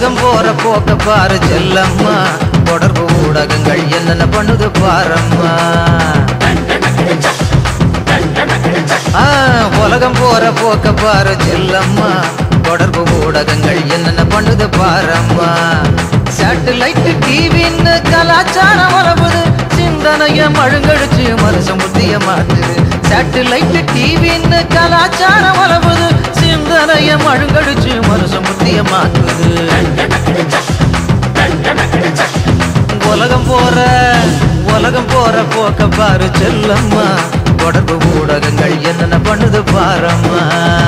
உலகம் போற போக்க பாரு செல்லம்மா தொடர்பு ஊடகங்கள் என்னென்ன பண்ணுது பாரம்மா ஆ, உலகம் போற போக்க பாரு செல்லம்மா தொடர்பு ஊடகங்கள் என்னென்ன பண்ணுது பாரம்மா சேட்டலைட் டிவின்னு கலாச்சாரம் வளருது சிந்தனைய மழுங்கடிச்சு மனுஷன் புத்திய மாத்துது சேட்டலைட் டிவின்னு கலாச்சாரம் வளருது சிந்தனைய மழுங்கடிச்சு மனுஷன் புத்திய மாத்துது உலகம் போற உலகம் போற போக்க பாரு செல்லம்மா தொடர்பு ஊடகங்கள் என்னென்ன பண்ணுது பாரம்மா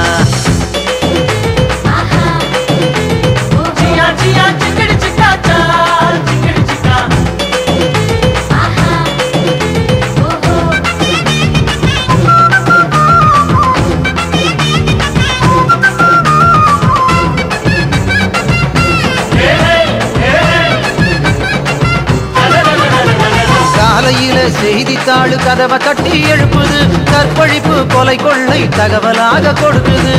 சியா சியா சிக்கடி சிக்கா சா சிக்கடி சிக்கா காலையில செய்தித்தாள் கதவை தட்டி எழுப்புது கற்பழிப்பு கொலை கொள்ளை தகவலாக கொடுக்குது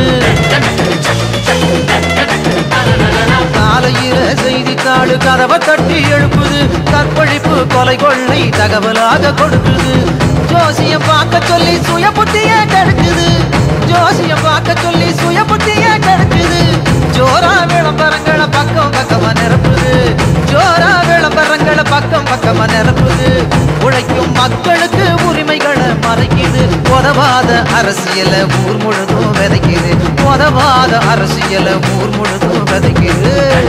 காலையில செய்தித்தாள் கதவை தட்டி எழுப்புது கற்பழிப்பு கொலை கொள்ளை தகவலாக கொடுக்குது ஜோசியம் பார்க்க சொல்லி சுய புத்திய கெடுக்குது ஜோசியம் பார்க்க சொல்லி சுய புத்திய கெடுக்குது ஜோரா விளம்பரங்களை பக்கம் பக்கமா நிரப்புது ஜோரா விளம்பரங்களை பக்கம் பக்கமா நிரப்புது உழைக்கும் மக்களுக்கு உரிமைகளை மறைக்குது உதவாத அரசியல ஊர் முழுதும் விதைக்குது உதவாத அரசியல ஊர் முழுதும் விதைக்குது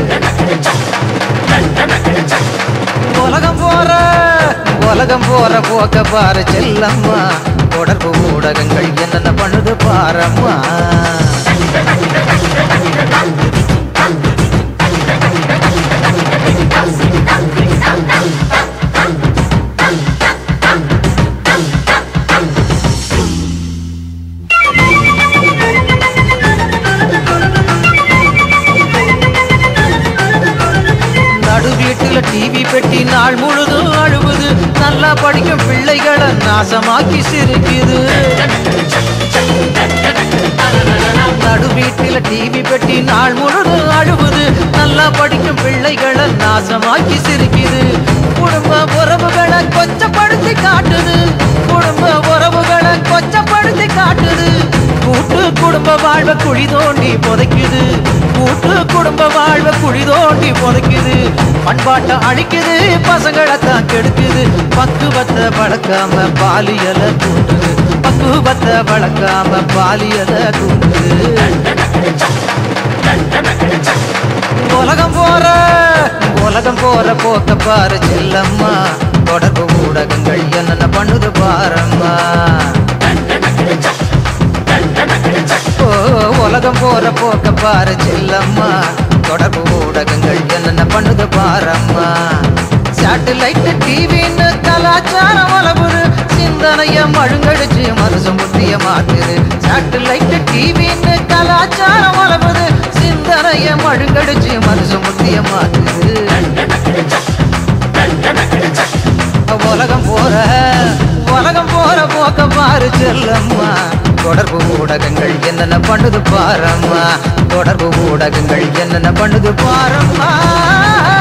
உலகம் போற உலகம் போற போக்க பாரு செல்லம்மா தொடர்பு ஊடகங்கள் என்னென்ன பண்ணுது பாரம்மா நடு வீட்டுல டிவி பெட்டி நாள் முழுதும் அழுவுது நல்லா படிக்கும் பிள்ளைகளை நாசமாக்கி சிரிக்குது நடு வீட்டுல டிவி பெட்டி நாள் முழுதும் அழுவுது நல்லா படிக்கும் பிள்ளைகளை நாசமாக்கி சிரிக்குது குடும்ப உறவுகளை கொச்சப்படுத்தி காட்டுது குடும்ப உறவுகளை கொச்சப்படுத்தி காட்டுது கூட்டு குடும்ப வாழ்வை குழி தோண்டி புதைக்குது கூட்டு குடும்ப வாழ்வை குழி தோண்டி புதைக்குது பண்பாட்டை அழிக்குது பசங்களை தான் கெடுக்குது பக்குவத்தை வளர்க்காம பாலியல தூண்டுது பக்குவத்தை வளர்க்காம பாலியல தூண்டுது உலகம் போற உலகம் போற போக்க பாரு செல்லம்மா தொடர்பு ஊடகங்கள் என்னென்ன பண்ணுது பாரம்மா ஓ உலகம் போற போக்க பாரு செல்லம்மா தொடர்பு ஊடகங்கள் என்னென்ன பண்ணுது பாரம்மா சேட்டலைட் டிவின்னு கலாச்சாரம் வளருது சிந்தனைய மழுங்கடிச்சு மனுஷன் புத்திய மாத்துது சேட்டலைட் டிவின்னு கலாச்சாரம் வளருது சிந்தனைய மழுங்கடிச்சு மனுஷன் புத்திய மாத்துது உலகம் போற உலகம் போற போக்க பாரு செல்லம்மா தொடர்பு ஊடகங்கள் என்னென்ன பண்ணுது பாரம்மா தொடர்பு ஊடகங்கள் என்னென்ன பண்ணுது பாரம்மா